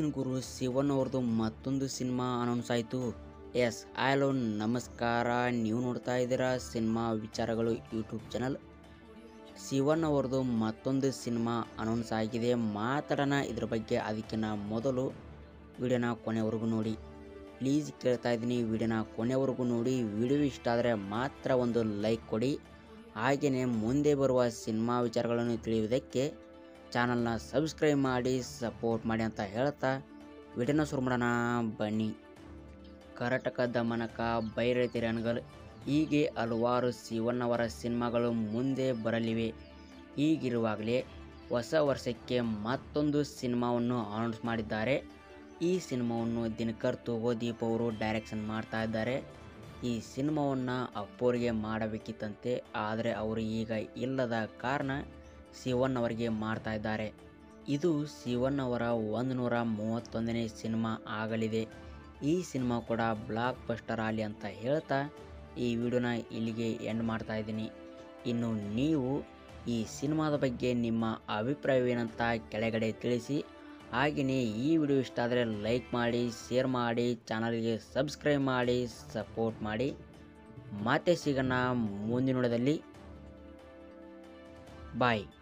ಏನು ಗುರು ಶಿವನ್ ಅವ್ರದ್ದು ಮತ್ತೊಂದು ಸಿನಿಮಾ ಅನೌನ್ಸ್ ಆಯಿತು ಎಸ್ ಹಲೋ ನಮಸ್ಕಾರ ನೀವು ನೋಡ್ತಾ ಇದ್ದೀರಾ ಸಿನಿಮಾ ವಿಚಾರಗಳು ಯೂಟ್ಯೂಬ್ ಚಾನಲ್ ಶಿವನ್ ಅವ್ರದ್ದು ಮತ್ತೊಂದು ಸಿನಿಮಾ ಅನೌನ್ಸ್ ಆಗಿದೆ ಮಾತಾಡೋಣ ಇದ್ರ ಬಗ್ಗೆ ಅದಕ್ಕಿಂತ ಮೊದಲು ವಿಡಿಯೋನ ಕೊನೆವರೆಗೂ ನೋಡಿ ಪ್ಲೀಸ್ ಕೇಳ್ತಾ ಇದ್ದೀನಿ ವಿಡಿಯೋನ ಕೊನೆವರೆಗೂ ನೋಡಿ ವಿಡಿಯೋ ಇಷ್ಟ ಆದರೆ ಮಾತ್ರ ಒಂದು ಲೈಕ್ ಕೊಡಿ ಹಾಗೆಯೇ ಮುಂದೆ ಬರುವ ಸಿನಿಮಾ ವಿಚಾರಗಳನ್ನು ತಿಳಿಯುವುದಕ್ಕೆ ಚಾನಲ್ನ ಸಬ್ಸ್ಕ್ರೈಬ್ ಮಾಡಿ ಸಪೋರ್ಟ್ ಮಾಡಿ ಅಂತ ಹೇಳ್ತಾ ವಿಡಿಯೋನ ಶುರು ಮಾಡೋಣ ಬನ್ನಿ ಕರ್ನಾಟಕ ದಮನಕ ಬೈರತಿ ರಣಗಲ್ ಹೀಗೆ ಹಲವಾರು ಶಿವಣ್ಣವರ ಸಿನಿಮಾಗಳು ಮುಂದೆ ಬರಲಿವೆ ಹೀಗಿರುವಾಗಲೇ ಹೊಸ ವರ್ಷಕ್ಕೆ ಮತ್ತೊಂದು ಸಿನಿಮಾವನ್ನು ಅನೌನ್ಸ್ ಮಾಡಿದ್ದಾರೆ ಈ ಸಿನಿಮಾವನ್ನು ದಿನಕರ್ ತಗೋದೀಪ್ ಅವರು ಡೈರೆಕ್ಷನ್ ಮಾಡ್ತಾ ಇದ್ದಾರೆ ಈ ಸಿನಿಮಾವನ್ನು ಅಪ್ಪೋರಿಗೆ ಮಾಡಬೇಕಿತ್ತಂತೆ ಆದರೆ ಅವರು ಈಗ ಇಲ್ಲದ ಕಾರಣ ಶಿವನ್ ಅವರಿಗೆ ಮಾಡ್ತಾ ಇದ್ದಾರೆ ಇದು ಶಿವನ್ ಅವರ ಒಂದು ನೂರ ಮೂವತ್ತೊಂದನೇ ಸಿನಿಮಾ ಆಗಲಿದೆ ಈ ಸಿನಿಮಾ ಕೂಡ ಬ್ಲಾಕ್ ಬಸ್ಟರ್ ಆಗಲಿ ಅಂತ ಹೇಳ್ತಾ ಈ ವಿಡಿಯೋನ ಇಲ್ಲಿಗೆ ಎಂಡ್ ಮಾಡ್ತಾ ಇದ್ದೀನಿ ಇನ್ನು ನೀವು ಈ ಸಿನಿಮಾದ ಬಗ್ಗೆ ನಿಮ್ಮ ಅಭಿಪ್ರಾಯವೇನಂತ ಕೆಳಗಡೆ ತಿಳಿಸಿ ಹಾಗೆಯೇ ಈ ವಿಡಿಯೋ ಇಷ್ಟ ಆದರೆ ಲೈಕ್ ಮಾಡಿ ಶೇರ್ ಮಾಡಿ ಚಾನಲ್ಗೆ ಸಬ್ಸ್ಕ್ರೈಬ್ ಮಾಡಿ ಸಪೋರ್ಟ್ ಮಾಡಿ ಮತ್ತೆ ಸಿಗೋಣ ಮುಂದಿನ ವಿಡಿಯೋದಲ್ಲಿ ಬಾಯ್